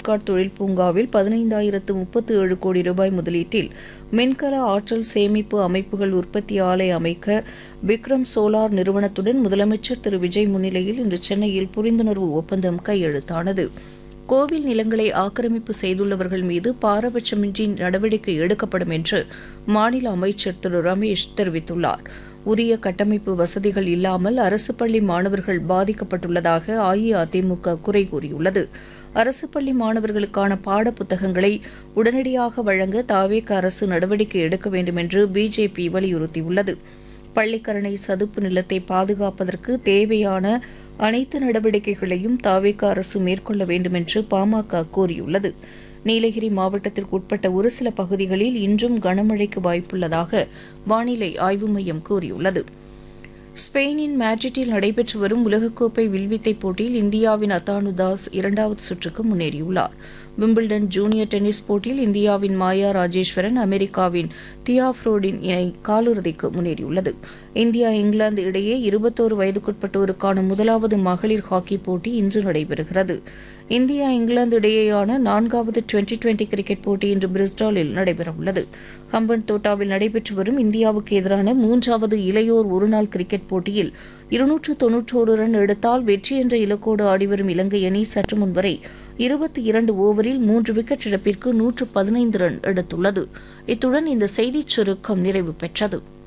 சிப்காட் தொழில் பூங்காவில் பதினைந்தாயிரத்து முப்பத்து ஏழு கோடி ரூபாய் முதலீட்டில் மின்கல ஆற்றல் சேமிப்பு அமைப்புகள் உற்பத்தி ஆலை அமைக்க விக்ரம் சோலார் நிறுவனத்துடன் முதலமைச்சர் திரு விஜய் முன்னிலையில் இன்று சென்னையில் புரிந்துணர்வு ஒப்பந்தம் கையெழுத்தானது கோவில் நிலங்களை ஆக்கிரமிப்பு செய்துள்ளவர்கள் மீது பாரபட்சமின்றி நடவடிக்கை எடுக்கப்படும் என்று மாநில அமைச்சர் திரு ரமேஷ் தெரிவித்துள்ளார் உரிய கட்டமைப்பு வசதிகள் இல்லாமல் அரசு பள்ளி மாணவர்கள் பாதிக்கப்பட்டுள்ளதாக அஇஅதிமுக குறை கூறியுள்ளது அரசு பள்ளி மாணவர்களுக்கான பாட புத்தகங்களை உடனடியாக வழங்க தாவேக அரசு நடவடிக்கை எடுக்க வேண்டும் என்று பிஜேபி வலியுறுத்தியுள்ளது பள்ளிக்கரணை சதுப்பு நிலத்தை பாதுகாப்பதற்கு தேவையான அனைத்து நடவடிக்கைகளையும் தாவேக அரசு மேற்கொள்ள வேண்டும் என்று பாமக கோரியுள்ளது நீலகிரி மாவட்டத்திற்கு உட்பட்ட ஒரு சில பகுதிகளில் இன்றும் கனமழைக்கு வாய்ப்புள்ளதாக வானிலை ஆய்வு மையம் கூறியுள்ளது ஸ்பெயினின் மேட்ரிட்டில் நடைபெற்று வரும் உலகக்கோப்பை வில்வித்தை போட்டியில் இந்தியாவின் அத்தானு தாஸ் இரண்டாவது சுற்றுக்கு முன்னேறியுள்ளார் விம்பிள்டன் ஜூனியர் டென்னிஸ் போட்டியில் இந்தியாவின் மாயா ராஜேஸ்வரன் அமெரிக்காவின் தியாஃப்ரோடின் இணை காலிறுதிக்கு முன்னேறியுள்ளது இந்தியா இங்கிலாந்து இடையே இருபத்தோரு வயதுக்குட்பட்டோருக்கான முதலாவது மகளிர் ஹாக்கி போட்டி இன்று நடைபெறுகிறது இந்தியா இங்கிலாந்து இடையேயான நான்காவது டுவெண்டி டுவெண்டி கிரிக்கெட் போட்டி இன்று பிரிஸ்டாலில் நடைபெறவுள்ளது ஹம்பன் தோட்டாவில் நடைபெற்று வரும் இந்தியாவுக்கு எதிரான மூன்றாவது இளையோர் ஒருநாள் கிரிக்கெட் போட்டியில் இருநூற்று தொன்னூற்றோரு ரன் எடுத்தால் வெற்றி என்ற இலக்கோடு ஆடிவரும் இலங்கை அணி சற்று முன்வரை இருபத்தி இரண்டு ஓவரில் மூன்று விக்கெட் இழப்பிற்கு நூற்று பதினைந்து ரன் எடுத்துள்ளது இத்துடன் இந்த செய்திச் சுருக்கம் நிறைவு பெற்றது